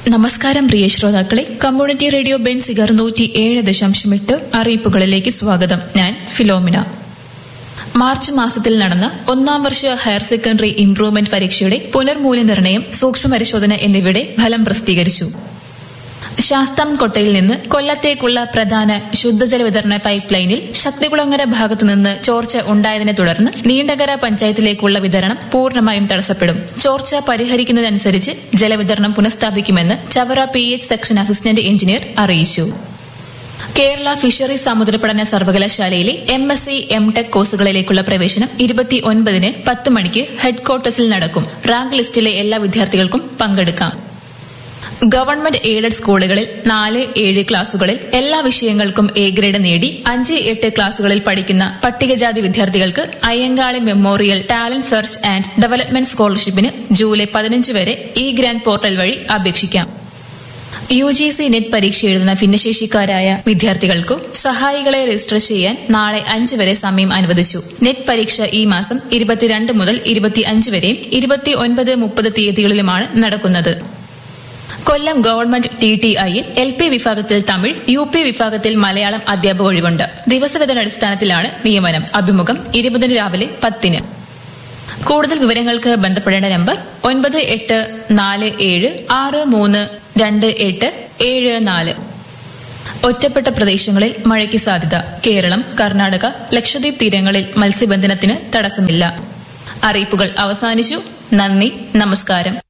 നമസ്കാരം പ്രിയ ശ്രോതാക്കളെ community radio Benziger നൂറ്റി ഏഴ് ദശാംശം എട്ട് അറിയിപ്പുകളിലേക്ക് സ്വാഗതം ഞാൻ ഫിലോമിന മാർച്ച് മാസത്തിൽ നടന്ന ഒന്നാം വർഷ ഹയർ സെക്കൻഡറി ഇംപ്രൂവ്മെന്റ് പരീക്ഷയുടെ പുനർമൂല്യനിർണ്ണയം സൂക്ഷ്മ പരിശോധന എന്നിവയുടെ ഫലം പ്രസിദ്ധീകരിച്ചു ശാസ്താം കൊട്ടയിൽ നിന്ന് കൊല്ലത്തേക്കുള്ള പ്രധാന ശുദ്ധജല വിതരണ പൈപ്പ് ലൈനിൽ ശക്തികുളങ്ങര ഭാഗത്തുനിന്ന് ചോർച്ച ഉണ്ടായതിനെ തുടർന്ന് നീണ്ടകര പഞ്ചായത്തിലേക്കുള്ള വിതരണം പൂർണ്ണമായും തടസ്സപ്പെടും ചോർച്ച പരിഹരിക്കുന്നതനുസരിച്ച് ജലവിതരണം പുനഃസ്ഥാപിക്കുമെന്ന് Chavara P H section assistant engineer അറിയിച്ചു കേരള ഫിഷറി സമുദ്ര പഠന സർവകലാശാലയിലെ M S C M tech കോഴ്സുകളിലേക്കുള്ള പ്രവേശനം ഇരുപത്തി ഒൻപതിന് പത്ത് മണിക്ക് ഹെഡ്ക്വാർട്ടേഴ്സിൽ നടക്കും റാങ്ക് ലിസ്റ്റിലെ എല്ലാ വിദ്യാർത്ഥികൾക്കും പങ്കെടുക്കാം ഗവൺമെന്റ് എയ്ഡഡ് സ്കൂളുകളിൽ നാല് ഏഴ് ക്ലാസുകളിൽ എല്ലാ വിഷയങ്ങൾക്കും എ ഗ്രേഡ് നേടി അഞ്ച് എട്ട് ക്ലാസുകളിൽ പഠിക്കുന്ന പട്ടികജാതി വിദ്യാർത്ഥികൾക്ക് Ayyankali memorial talent search and development സ്കോളർഷിപ്പിന് ജൂലൈ പതിനഞ്ച് വരെ ഇ ഗ്രാൻഡ് പോർട്ടൽ വഴി അപേക്ഷിക്കാം യു ജി സി നെറ്റ് പരീക്ഷ എഴുതുന്ന ഭിന്നശേഷിക്കാരായ വിദ്യാർത്ഥികൾക്കും സഹായികളെ രജിസ്റ്റർ ചെയ്യാൻ നാളെ അഞ്ച് വരെ സമയം അനുവദിച്ചു നെറ്റ് പരീക്ഷ ഈ മാസം ഇരുപത്തിരണ്ട് മുതൽ ഇരുപത്തിയഞ്ച് വരെയും ഇരുപത്തി ഒൻപത് മുപ്പത് തീയതികളിലുമാണ് നടക്കുന്നത് കൊല്ലം ഗവൺമെന്റ് ടി ടി ഐയിൽ എൽ പി വിഭാഗത്തിൽ തമിഴ് യു പി വിഭാഗത്തിൽ മലയാളം അധ്യാപക ഒഴിവുണ്ട് ദിവസവേതന അടിസ്ഥാനത്തിലാണ് നിയമനം അഭിമുഖം ഇരുപതിന് രാവിലെ പത്തിന് കൂടുതൽ വിവരങ്ങൾക്ക് ബന്ധപ്പെടേണ്ട നമ്പർ ഒൻപത് എട്ട് നാല് ഏഴ് ആറ് മൂന്ന് രണ്ട് എട്ട് ഏഴ് നാല് ഒറ്റപ്പെട്ട പ്രദേശങ്ങളിൽ മഴയ്ക്ക് സാധ്യത കേരളം കർണാടക ലക്ഷദ്വീപ് തീരങ്ങളിൽ മത്സ്യബന്ധനത്തിന് തടസ്സമില്ല അറിയിപ്പുകൾ അവസാനിച്ചു നന്ദി നമസ്കാരം